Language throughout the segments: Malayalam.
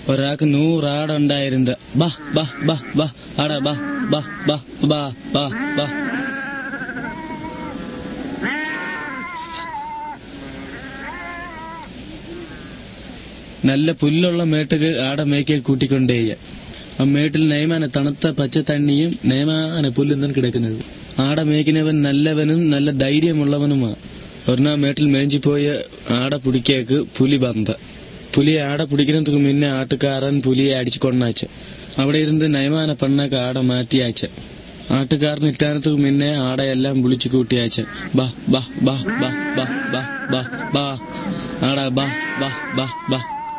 ഒരാൾക്ക് നൂറാടുണ്ടായിരുന്നത് ബാ ബാ ബാ ബാ ആട ബാ ബാ ബാ ബാ ബാ ബാ നല്ല പുല്ലുള്ള മേട്ടുക്ക് ആടെ മേക്കെ കൂട്ടിക്കൊണ്ടേയ ആ മേട്ടിൽ നയമാന തണുത്ത പച്ച തണ്ണിയും നയമാന പുല്ലും തന്നെ കിടക്കുന്നത് ആടെ മേക്കിനവൻ നല്ലവനും നല്ല ധൈര്യമുള്ളവനുമാ ഒരെണ്ണ മേട്ടിൽ മേഞ്ചിപ്പോയ ആടെ പിടിക്കേക്ക് പുലി ബന്ത പുലിയെ ആടെ പിടിക്കുന്നതുക്ക് മുന്നേ ആട്ടുകാരൻ പുലിയെ അടിച്ചു കൊണ്ടാച്ച അവിടെ ഇരുന്ന് നയമാന പെണ്ണൊക്കെ ആടെ മാറ്റിയാച്ച ആട്ടുകാരൻ ഇട്ടാനത്തുക്ക് മുന്നേ ആടെയെല്ലാം വിളിച്ചു കൂട്ടിയാച്ച ബാ ബാ ബാ ബാ ബാ ബാ ബാ ബാ ആടാ ബാ ബാ ബാ ബാ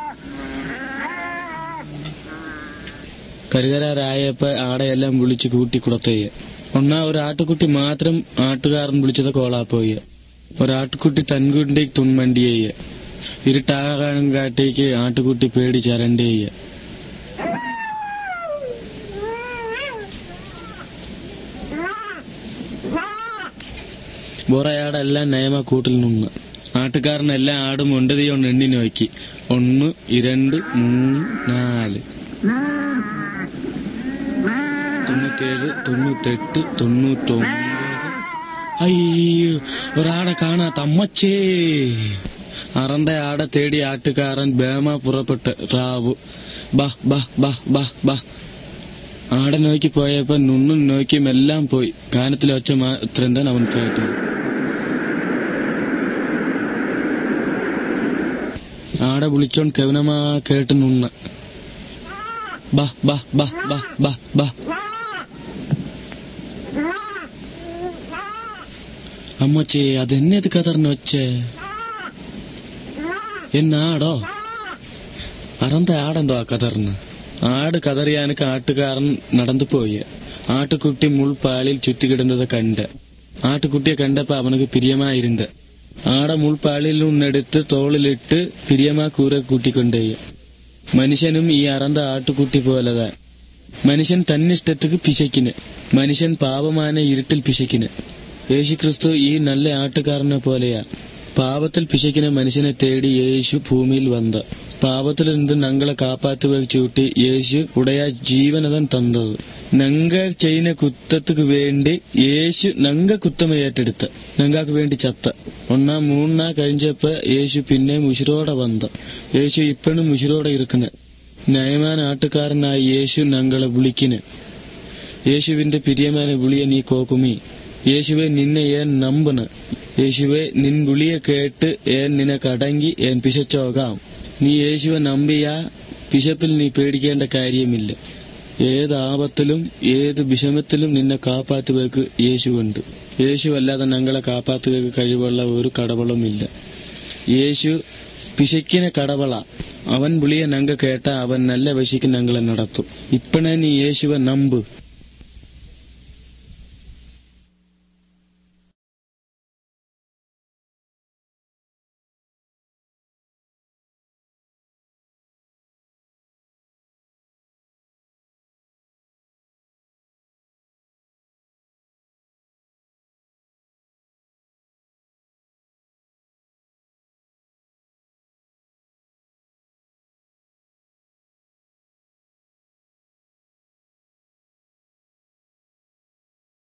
കരുകരാറായപ്പോ ആടെയെല്ലാം വിളിച്ചു കൂട്ടി കുടത്തേയ ഒന്നാ ഒരു ആട്ടുകുട്ടി മാത്രം ആട്ടുകാരൻ വിളിച്ചത് കോളാപ്പോയ ഒരാട്ടുകുട്ടി തൻകുണ്ടി തുൺമണ്ടിയേയ ഇരുട്ടാകാനും കാട്ടേക്ക് ആട്ടുകുട്ടി പേടി ചരണ്ടേയ ബോറയാടെല്ലാം നയമ കൂട്ടിൽ നിന്ന് ആട്ടുകാരനെല്ലാം ആടും ഒണ്ടതിയോണ്ട് എണ്ണി നോക്കി ഒന്ന് ഇരണ്ട് മൂന്ന് നാല് തൊണ്ണൂറ്റേഴ് തൊണ്ണൂറ്റെട്ട് തൊണ്ണൂറ്റൊമ്പത് അയ്യോ ഒരാടെ കാണാത്ത അമ്മച്ചേ അറന്റെ ആടെ തേടി ആട്ടുകാരൻ ബേമ പുറപ്പെട്ട് റാവു ബാ ബാ ബാ ബാ ബാ ആടെ നോക്കി പോയപ്പോ നുണ്ണും നോക്കിയും എല്ലാം പോയി കാനത്തിലെ ഒച്ച മാത്രം തന്നെ അവൻ കേട്ടത് ആടെ വിളിച്ചോൺ കവനമാ കേട്ട് നുണ്ണ ബാ ബാ ബാ ബാ ബാ ബാ അമ്മച്ചേ അതെന്നത് കതറിന് വെച്ചേ എന്നാടോ അറന്ത ആടെന്തോ ആ കതറിന് ആട് കതറിയാനക്ക് ആട്ടുകാരൻ നടന്നു പോയി ആട്ടുകുട്ടി മുൾപാളിൽ ചുറ്റിക്കിടുന്നത് കണ്ട് ആട്ടുകുട്ടിയെ കണ്ടപ്പോ അവനക്ക് പിരിയമായിരുന്നത് ആടെ മുൾപാളിൽ നിന്നെടുത്ത് തോളിലിട്ട് പിരിയമാ കൂര കൂട്ടിക്കൊണ്ടേ മനുഷ്യനും ഈ അറന്ത ആട്ടുകുട്ടി പോലതാ മനുഷ്യൻ തന്നിഷ്ടத்துக்கு പിശയ്ക്കിന് മനുഷ്യൻ പാപமான ഇരുട്ടിൽ പിശയ്ക്കിന് യേശുക്രിസ്തു ഈ നല്ല ആട്ടുകാരനെ പോലെയാ പാപത്തിൽ പിശയ്ക്കുന്ന മനുഷ്യനെ തേടി യേശു ഭൂമിയിൽ വന്ന പാപത്തിൽ നിന്ന് ഞങ്ങളെ കാപ്പാത്തുക ചൂട്ടി യേശു ഉടയ ജീവനതൻ തന്നത് ഞങ്ങ ചെയ്യുന്ന കുത്തத்துக்கு വേണ്ടി യേശു ഞങ്ങ കുത്തമ ഏറ്റെടുത്ത ഞങ്ങൾക്ക് വേണ്ടി ചത്ത ഒന്നാം മൂന്നാ കഴിഞ്ഞപ്പോ യേശു പിന്നെ മുഷിരോടെ വന്ന യേശു ഇപ്പഴും മുഷിരോടെ ഇരിക്കണ് നയമാൻ ആട്ടുകാരനായ യേശു ഞങ്ങളെ വിളിക്കിന് യേശുവിന്റെ പിരിയമാന വിളിയ നീ കോക്കുമി യേശുവെ നിന്നെ ഏൻ നമ്പണ് യേശുവെ നിൻ വിളിയെ കേട്ട് ഏൻ നിനക്കടങ്ങി ഏൻ പിശച്ചോകാം നീ യേശുവെ നമ്പിയ പിശപ്പിൽ നീ പേടിക്കേണ്ട കാര്യമില്ല ഏത് ആപത്തിലും ഏത് വിഷമത്തിലും നിന്നെ കാപ്പാത്തുവേക്ക് യേശുവുണ്ട് യേശു അല്ലാതെ ഞങ്ങളെ കാപ്പാത്തുവേക്ക് കഴിവുള്ള ഒരു കടവളുമില്ല യേശു പിശയ്ക്കിനെ കടവള അവൻ വിളിയെ ഞങ്ങ കേട്ട അവൻ നല്ല വശിക്ക് ഞങ്ങളെ നടത്തും ഇപ്പണേ നീ യേശുവെ നമ്പ്